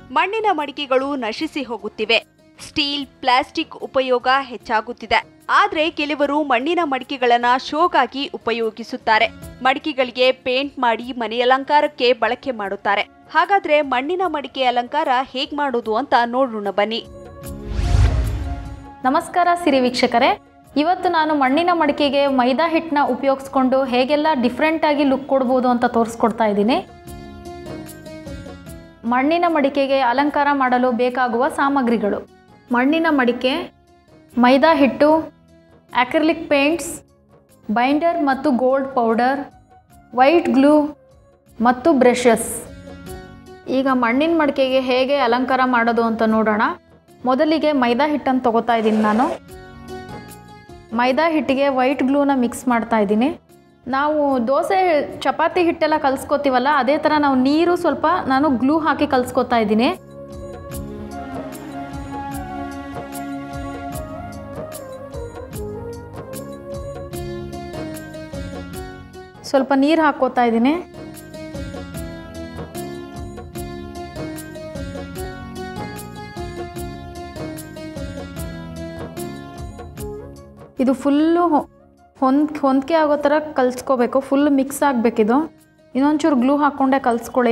ಮಣ್ಣಿನ ಮಡಿಕೆಗಳು ನಶಿಸಿ ಹೋಗುತ್ತಿವೆ ಸ್ಟೀಲ್ ಪ್ಲಾಸ್ಟಿಕ್ ಉಪಯೋಗ ಹೆಚ್ಚಾಗುತ್ತಿದೆ ಆದ್ರೆ ಕೆಲವರು ಮಣ್ಣಿನ ಮಡಿಕೆಗಳನ್ನ ಶೋಗಾಗಿ ಉಪಯೋಗಿಸುತ್ತಾರೆ ಮಡಿಕೆಗಳಿಗೆ ಪೇಂಟ್ ಮಾಡಿ ಮನೆಯಲಂಕಾರಕ್ಕೆ ಬಳಕೆ ಮಾಡುತ್ತಾರೆ ಹಾಗಾದ್ರೆ ಮಣ್ಣಿನ ಮಡಿಕೆ ಅಲಂಕಾರ ಹೇಗ್ ಮಾಡೋದು ಅಂತ ನೋಡೋಣ ಬನ್ನಿ ನಮಸ್ಕಾರ ಸಿರಿ ವೀಕ್ಷಕರೇ ಇವತ್ತು ನಾನು ಮಣ್ಣಿನ ಮಡಿಕೆಗೆ ಮೈದಾ ಹಿಟ್ಟನ್ನ ಉಪಯೋಗಿಸ್ಕೊಂಡು ಹೇಗೆಲ್ಲ ಡಿಫ್ರೆಂಟಾಗಿ ಲುಕ್ ಕೊಡ್ಬೋದು ಅಂತ ತೋರಿಸ್ಕೊಡ್ತಾ ಇದ್ದೀನಿ ಮಣ್ಣಿನ ಮಡಿಕೆಗೆ ಅಲಂಕಾರ ಮಾಡಲು ಬೇಕಾಗುವ ಸಾಮಗ್ರಿಗಳು ಮಣ್ಣಿನ ಮಡಿಕೆ ಮೈದಾ ಹಿಟ್ಟು ಆಕ್ರಿಲಿಕ್ ಪೇಂಟ್ಸ್ ಬೈಂಡರ್ ಮತ್ತು ಗೋಲ್ಡ್ ಪೌಡರ್ ವೈಟ್ ಗ್ಲೂ ಮತ್ತು ಬ್ರಷಸ್ ಈಗ ಮಣ್ಣಿನ ಮಡಿಕೆಗೆ ಹೇಗೆ ಅಲಂಕಾರ ಮಾಡೋದು ಅಂತ ನೋಡೋಣ ಮೊದಲಿಗೆ ಮೈದಾ ಹಿಟ್ಟನ್ನು ತಗೋತಾ ಇದ್ದೀನಿ ನಾನು ಮೈದಾ ಹಿಟ್ಟಿಗೆ ವೈಟ್ ಗ್ಲೂನ ಮಿಕ್ಸ್ ಮಾಡ್ತಾ ಇದ್ದೀನಿ ನಾವು ದೋಸೆ ಚಪಾತಿ ಹಿಟ್ಟೆಲ್ಲ ಕಲಿಸ್ಕೋತೀವಲ್ಲ ಅದೇ ಥರ ನಾವು ನೀರು ಸ್ವಲ್ಪ ನಾನು ಗ್ಲೂ ಹಾಕಿ ಕಲಿಸ್ಕೊತಾ ಇದ್ದೀನಿ ಸ್ವಲ್ಪ ನೀರು ಹಾಕ್ಕೋತಾ ಇದ್ದೀನಿ ಇದು ಫುಲ್ಲು ಹೊಂದ್ ಹೊಂದಿಕೆ ಆಗೋ ಥರ ಕಲಿಸ್ಕೋಬೇಕು ಫುಲ್ ಮಿಕ್ಸ್ ಆಗಬೇಕಿದು ಇನ್ನೊಂಚೂರು ಗ್ಲೂ ಹಾಕ್ಕೊಂಡೆ ಕಲಿಸ್ಕೊಳ್ಳಿ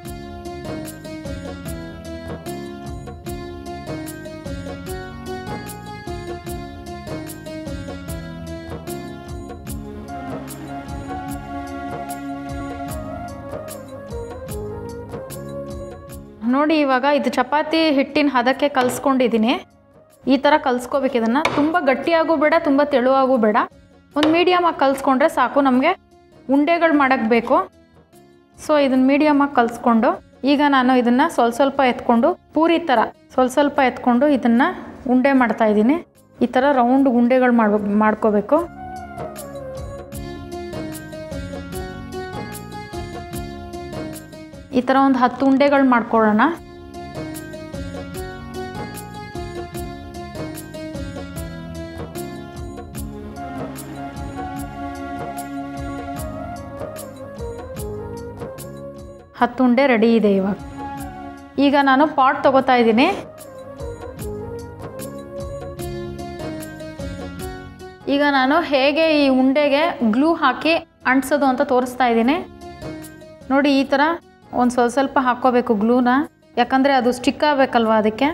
ನೋಡಿ ಇವಾಗ ಇದು ಚಪಾತಿ ಹಿಟ್ಟಿನ ಹದಕ್ಕೆ ಕಲಿಸ್ಕೊಂಡಿದ್ದೀನಿ ಈ ಥರ ಕಲಿಸ್ಕೋಬೇಕು ಇದನ್ನು ತುಂಬ ಗಟ್ಟಿಯಾಗೂ ಬೇಡ ತುಂಬ ತೆಳುವಾಗೂ ಬೇಡ ಒಂದು ಮೀಡಿಯಮಾಗಿ ಕಲಿಸ್ಕೊಂಡ್ರೆ ಸಾಕು ನಮಗೆ ಉಂಡೆಗಳು ಮಾಡೋಕ್ಕೆ ಬೇಕು ಸೊ ಇದನ್ನು ಮೀಡಿಯಮಾಗಿ ಕಲಿಸ್ಕೊಂಡು ಈಗ ನಾನು ಇದನ್ನು ಸ್ವಲ್ಪ ಸ್ವಲ್ಪ ಎತ್ಕೊಂಡು ಪೂರಿ ಥರ ಸ್ವಲ್ಪ ಸ್ವಲ್ಪ ಎತ್ಕೊಂಡು ಇದನ್ನು ಉಂಡೆ ಮಾಡ್ತಾ ಇದ್ದೀನಿ ಈ ಥರ ರೌಂಡ್ ಉಂಡೆಗಳು ಮಾಡ್ಬೇಕು ಮಾಡ್ಕೋಬೇಕು ಈ ಥರ ಒಂದು ಹತ್ತು ಉಂಡೆಗಳು ಮಾಡ್ಕೊಳ್ಳೋಣ ಹತ್ತು ಉಂಡೆ ರೆಡಿ ಇದೆ ಇವಾಗ ಈಗ ನಾನು ಪಾಟ್ ತಗೋತಾ ಇದ್ದೀನಿ ಈಗ ನಾನು ಹೇಗೆ ಈ ಉಂಡೆಗೆ ಗ್ಲೂ ಹಾಕಿ ಅಂಟಿಸೋದು ಅಂತ ತೋರಿಸ್ತಾ ಇದ್ದೀನಿ ನೋಡಿ ಈ ಥರ ಒಂದು ಸ್ವಲ್ಪ ಸ್ವಲ್ಪ ಹಾಕ್ಕೋಬೇಕು ಗ್ಲೂನ ಯಾಕಂದರೆ ಅದು ಸ್ಟಿಕ್ ಆಗಬೇಕಲ್ವ ಅದಕ್ಕೆ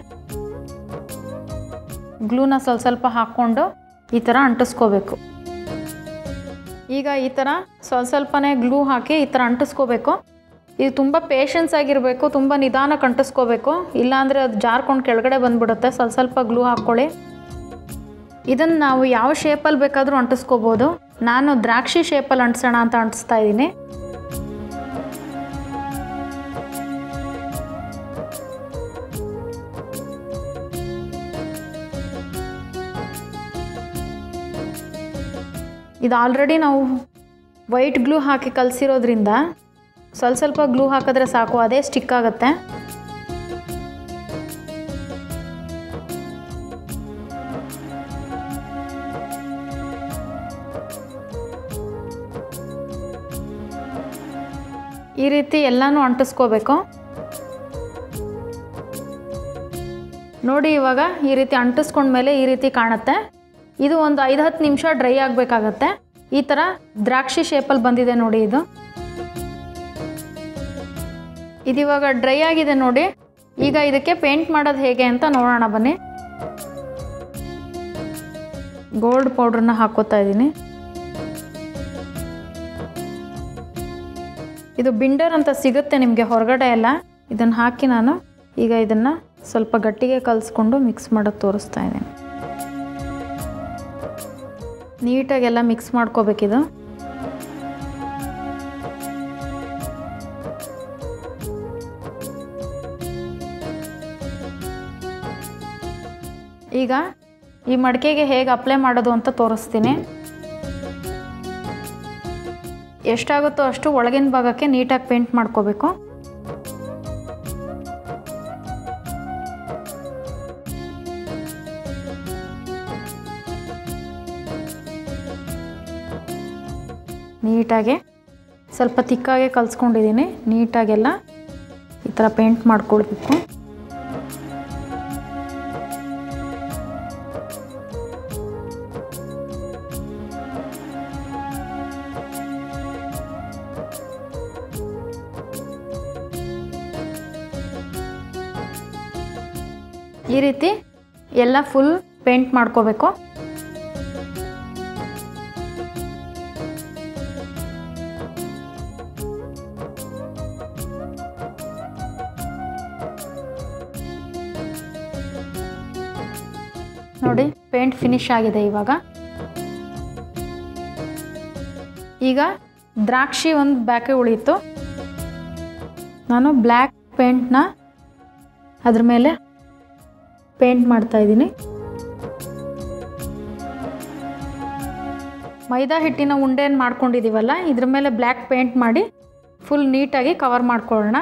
ಗ್ಲೂನ ಸ್ವಲ್ಪ ಸ್ವಲ್ಪ ಹಾಕ್ಕೊಂಡು ಈ ಥರ ಅಂಟಿಸ್ಕೋಬೇಕು ಈಗ ಈ ಥರ ಸ್ವಲ್ಪ ಸ್ವಲ್ಪನೇ ಗ್ಲೂ ಹಾಕಿ ಈ ಥರ ಅಂಟಿಸ್ಕೋಬೇಕು ಇದು ತುಂಬ ಪೇಷನ್ಸ್ ಆಗಿರಬೇಕು ತುಂಬ ನಿಧಾನಕ್ಕೆ ಅಂಟಿಸ್ಕೋಬೇಕು ಇಲ್ಲಾಂದರೆ ಅದು ಜಾರ್ಕೊಂಡು ಕೆಳಗಡೆ ಬಂದ್ಬಿಡುತ್ತೆ ಸ್ವಲ್ಪ ಸ್ವಲ್ಪ ಗ್ಲೂ ಹಾಕ್ಕೊಳ್ಳಿ ಇದನ್ನು ನಾವು ಯಾವ ಶೇಪಲ್ಲಿ ಬೇಕಾದರೂ ಅಂಟಿಸ್ಕೋಬೋದು ನಾನು ದ್ರಾಕ್ಷಿ ಶೇಪಲ್ಲಿ ಅಂಟಿಸೋಣ ಅಂತ ಅಂಟಿಸ್ತಾ ಇದ್ದೀನಿ ಇದು ಆಲ್ರೆಡಿ ನಾವು ವೈಟ್ ಗ್ಲೂ ಹಾಕಿ ಕಲಸಿರೋದ್ರಿಂದ ಸ್ವಲ್ಪ ಸ್ವಲ್ಪ ಗ್ಲೂ ಹಾಕಿದ್ರೆ ಸಾಕು ಅದೇ ಸ್ಟಿಕ್ ಆಗುತ್ತೆ ಈ ರೀತಿ ಎಲ್ಲನೂ ಅಂಟಿಸ್ಕೋಬೇಕು ನೋಡಿ ಇವಾಗ ಈ ರೀತಿ ಅಂಟಿಸ್ಕೊಂಡ್ಮೇಲೆ ಈ ರೀತಿ ಕಾಣುತ್ತೆ ಇದು ಒಂದು ಐದು ಹತ್ತು ನಿಮಿಷ ಡ್ರೈ ಆಗಬೇಕಾಗತ್ತೆ ಈ ಥರ ದ್ರಾಕ್ಷಿ ಶೇಪಲ್ಲಿ ಬಂದಿದೆ ನೋಡಿ ಇದು ಇದಿವಾಗ ಡ್ರೈ ಆಗಿದೆ ನೋಡಿ ಈಗ ಇದಕ್ಕೆ ಪೇಂಟ್ ಮಾಡೋದು ಹೇಗೆ ಅಂತ ನೋಡೋಣ ಬನ್ನಿ ಗೋಲ್ಡ್ ಪೌಡ್ರನ್ನ ಹಾಕೋತಾ ಇದ್ದೀನಿ ಇದು ಬಿಂಡರ್ ಅಂತ ಸಿಗುತ್ತೆ ನಿಮಗೆ ಹೊರಗಡೆ ಎಲ್ಲ ಇದನ್ನು ಹಾಕಿ ನಾನು ಈಗ ಇದನ್ನು ಸ್ವಲ್ಪ ಗಟ್ಟಿಗೆ ಕಲಿಸ್ಕೊಂಡು ಮಿಕ್ಸ್ ಮಾಡೋದು ತೋರಿಸ್ತಾ ಇದ್ದೀನಿ ನೀಟಾಗೆಲ್ಲ ಮಿಕ್ಸ್ ಮಾಡ್ಕೋಬೇಕಿದು ಈಗ ಈ ಮಡಿಕೆಗೆ ಹೇಗೆ ಅಪ್ಲೈ ಮಾಡೋದು ಅಂತ ತೋರಿಸ್ತೀನಿ ಎಷ್ಟಾಗುತ್ತೋ ಅಷ್ಟು ಒಳಗಿನ ಭಾಗಕ್ಕೆ ನೀಟಾಗಿ ಪೇಂಟ್ ಮಾಡ್ಕೋಬೇಕು ನೀಟಾಗಿ ಸ್ವಲ್ಪ ತಿಕ್ಕಾಗೆ ಕಲಿಸ್ಕೊಂಡಿದ್ದೀನಿ ನೀಟಾಗೆಲ್ಲ ಈ ಥರ ಪೇಂಟ್ ಮಾಡ್ಕೊಳ್ಬೇಕು ಈ ರೀತಿ ಎಲ್ಲ ಫುಲ್ ಪೇಂಟ್ ಮಾಡ್ಕೋಬೇಕು ನೋಡಿ ಪೇಂಟ್ ಫಿನಿಶ್ ಆಗಿದೆ ಇವಾಗ ಈಗ ದ್ರಾಕ್ಷಿ ಒಂದು ಬ್ಯಾಕೆ ಉಳೀತು ನಾನು ಬ್ಲ್ಯಾಕ್ ಪೇಂಟ್ನ ಅದ್ರ ಮೇಲೆ ಪೇಂಟ್ ಮಾಡ್ತಾ ಇದ್ದೀನಿ ಮೈದಾ ಹಿಟ್ಟಿನ ಉಂಡೆಯನ್ನು ಮಾಡ್ಕೊಂಡಿದ್ದೀವಲ್ಲ ಇದ್ರ ಮೇಲೆ ಬ್ಲ್ಯಾಕ್ ಪೇಂಟ್ ಮಾಡಿ ಫುಲ್ ನೀಟಾಗಿ ಕವರ್ ಮಾಡ್ಕೊಳ್ಳೋಣ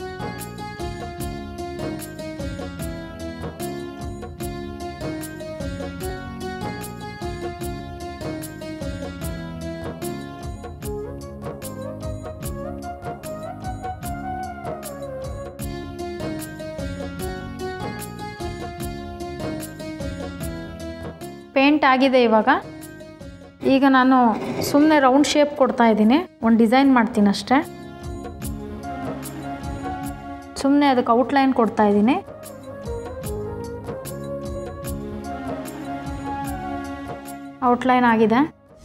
ಪೇಂಟ್ ಆಗಿದೆ ಇವಾಗ ಈಗ ನಾನು ಸುಮ್ಮನೆ ರೌಂಡ್ ಶೇಪ್ ಕೊಡ್ತಾ ಇದ್ದೀನಿ ಒಂದು ಡಿಸೈನ್ ಮಾಡ್ತೀನಿ ಅಷ್ಟೇ ಸುಮ್ಮನೆ ಅದಕ್ಕೆ ಔಟ್ಲೈನ್ ಕೊಡ್ತಾ ಇದ್ದೀನಿ ಔಟ್ಲೈನ್ ಆಗಿದೆ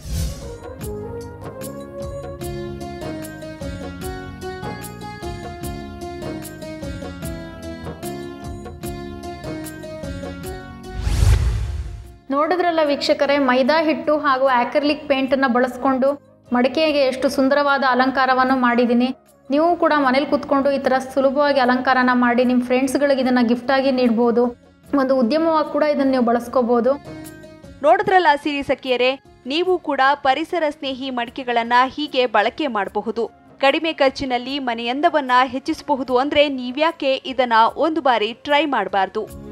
ನೋಡಿದ್ರಲ್ಲ ವೀಕ್ಷಕರೇ ಮೈದಾ ಹಿಟ್ಟು ಹಾಗೂ ಆಕ್ರಿಲಿಕ್ ಪೇಂಟನ್ನು ಬಳಸ್ಕೊಂಡು ಮಡಿಕೆಗೆ ಎಷ್ಟು ಸುಂದರವಾದ ಅಲಂಕಾರವನ್ನು ಮಾಡಿದ್ದೀನಿ ನೀವು ಕೂಡ ಮನೇಲಿ ಕೂತ್ಕೊಂಡು ಈ ಥರ ಸುಲಭವಾಗಿ ಅಲಂಕಾರನ ಮಾಡಿ ನಿಮ್ಮ ಫ್ರೆಂಡ್ಸ್ಗಳಿಗೆ ಇದನ್ನು ಗಿಫ್ಟಾಗಿ ನೀಡ್ಬೋದು ಒಂದು ಉದ್ಯಮವಾಗಿ ಕೂಡ ಇದನ್ನು ನೀವು ಬಳಸ್ಕೋಬೋದು ನೋಡಿದ್ರಲ್ಲ ಸಿರಿ ಸಖಿಯರೇ ನೀವು ಕೂಡ ಪರಿಸರ ಸ್ನೇಹಿ ಮಡಿಕೆಗಳನ್ನ ಹೀಗೆ ಬಳಕೆ ಮಾಡಬಹುದು ಕಡಿಮೆ ಖರ್ಚಿನಲ್ಲಿ ಮನೆಯಂದವನ್ನ ಹೆಚ್ಚಿಸಬಹುದು ಅಂದ್ರೆ ನೀವ್ಯಾಕೆ ಇದನ್ನ ಒಂದು ಬಾರಿ ಟ್ರೈ ಮಾಡಬಾರ್ದು